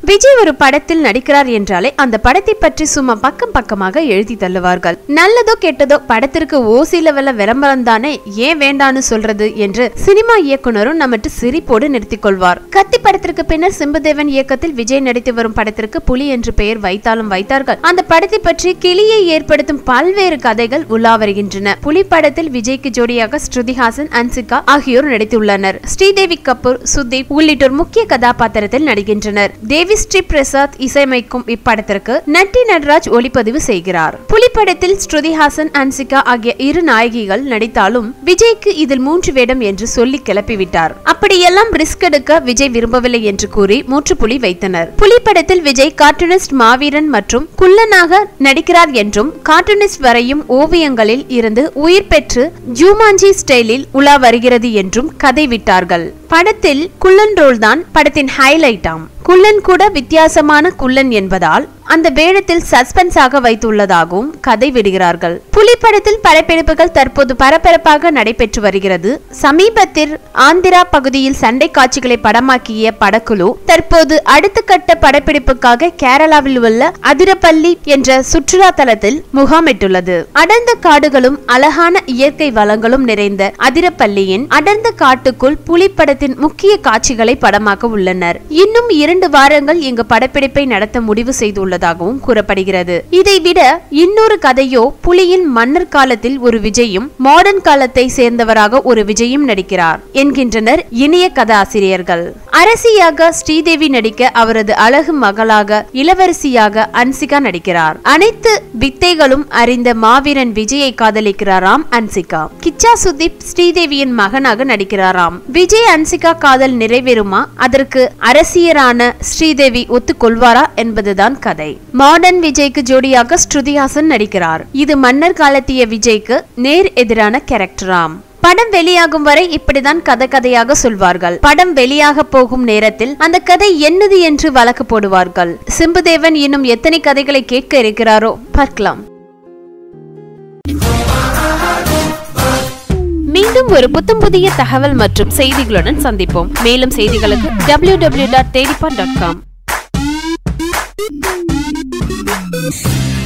விஜய் ஒரு படத்தில் நடிக்கிறார் என்றாலே அந்த படத்தை பற்றி சும்மா பக்கம் பக்கமாக எழுதி தள்ளுவார்கள் நல்லதோ கெட்டதோ படத்திற்கு ஓசி லெவல்ல விளம்பரம் தானே ஏன் வேண்டான்னு சொல்றது என்று சினிமா இயக்குனரும் நம்மட்டு சிரிப்போடு நிறுத்திக் கொள்வார் கத்தி படத்திற்கு பின்னர் சிம்புதேவன் இயக்கத்தில் விஜய் நடித்து வரும் படத்திற்கு புலி என்று பெயர் வைத்தாலும் வைத்தார்கள் அந்த படத்தை பற்றி கிளியை ஏற்படுத்தும் பல்வேறு கதைகள் உலா வருகின்றன புலி படத்தில் விஜய்க்கு ஜோடியாக ஸ்ருதிஹாசன் அன்சிகா ஆகியோர் நடித்துள்ளனர் ஸ்ரீதேவி கபூர் சுதீப் உள்ளிட்டோர் முக்கிய கதாபாத்திரத்தில் நடிக்கின்றனர் தேவி ஸ்ரீ பிரசாத் இசையமைக்கும் இப்படத்திற்கு நட்டி நடராஜ் ஒளிப்பதிவு செய்கிறார் புலி படத்தில் ஸ்ருதிஹாசன் அன்சிகா ஆகிய இரு நாயகிகள் நடித்தாலும் விஜய்க்கு இதில் மூன்று வேடம் என்று சொல்லி கிளப்பிவிட்டார் அப்படியெல்லாம் ரிஸ்க் எடுக்க விஜய் விரும்பவில்லை என்று கூறி முற்றுப்புள்ளி வைத்தனர் புலி படத்தில் விஜய் கார்ட்டூனிஸ்ட் மாவீரன் மற்றும் குள்ளனாக நடிக்கிறார் என்றும் கார்ட்டூனிஸ்ட் வரையும் ஓவியங்களில் இருந்து உயிர் பெற்று ஜூமாஞ்சி ஸ்டைலில் உலா வருகிறது என்றும் கதை விட்டார்கள் படத்தில் குள்ளன் ரோல் தான் படத்தின் ஹைலைட்டாம் குள்ளன் கூட வித்தியாசமான குள்ளன் என்பதால் அந்த வேடத்தில் சஸ்பென்ஸாக வைத்துள்ளதாகவும் கதை விடுகிறார்கள் புலி படத்தில் படப்பிடிப்புகள் தற்போது பரபரப்பாக நடைபெற்று வருகிறது சமீபத்தில் ஆந்திரா பகுதியில் சண்டை காட்சிகளை படமாக்கிய படக்குழு தற்போது அடுத்த கட்ட படப்பிடிப்புக்காக கேரளாவில் உள்ள அதிரப்பள்ளி என்ற சுற்றுலா தலத்தில் முகாமிட்டுள்ளது அடர்ந்த காடுகளும் அழகான இயற்கை வளங்களும் நிறைந்த அதிரப்பள்ளியின் அடர்ந்த காட்டுக்குள் புலி படத்தின் முக்கிய காட்சிகளை படமாக்க உள்ளனர் இன்னும் இரண்டு வாரங்கள் இங்கு படப்பிடிப்பை நடத்த முடிவு செய்துள்ளதாகவும் கூறப்படுகிறது இதை விட இன்னொரு கதையோ புலியின் மன்னர் காலத்தில் ஒரு விஜயும் மாடர்ன் காலத்தை சேர்ந்தவராக ஒரு விஜயும் நடிக்கிறார் என்கின்றனர் இணைய கதாசிரியர்கள் அரசியாக ஸ்ரீதேவி நடிக்க அவரது அழகு மகளாக இளவரசியாக அன்சிகா நடிக்கிறார் அனைத்து வித்தைகளும் அறிந்த மாவீரன் விஜயை காதலிக்கிறாராம் அன்சிகா கிச்சா சுதீப் ஸ்ரீதேவியின் மகனாக நடிக்கிறாராம் விஜய் அன்சிகா காதல் நிறைவேறுமா அதற்கு அரசியரான ஸ்ரீதேவி ஒத்துக்கொள்வாரா என்பதுதான் கதை மாடர்ன் விஜய்க்கு ஜோடியாக ஸ்ருதிஹாசன் நடிக்கிறார் இது மன்னர் காலத்திய விஜய்க்கு நேர் எதிரான கேரக்டராம் படம் வெளியாகும் வரை இப்படிதான் கதை கதையாக சொல்வார்கள் படம் வெளியாக போகும் நேரத்தில் அந்த கதை என்னது என்று வழக்கு போடுவார்கள் சிம்புதேவன் இன்னும் எத்தனை கதைகளை கேட்க இருக்கிறாரோ பார்க்கலாம் மீண்டும் ஒரு புத்தம் புதிய தகவல் மற்றும் செய்திகளுடன் சந்திப்போம் மேலும் செய்திகளுக்கு W W dot Thedippan dot com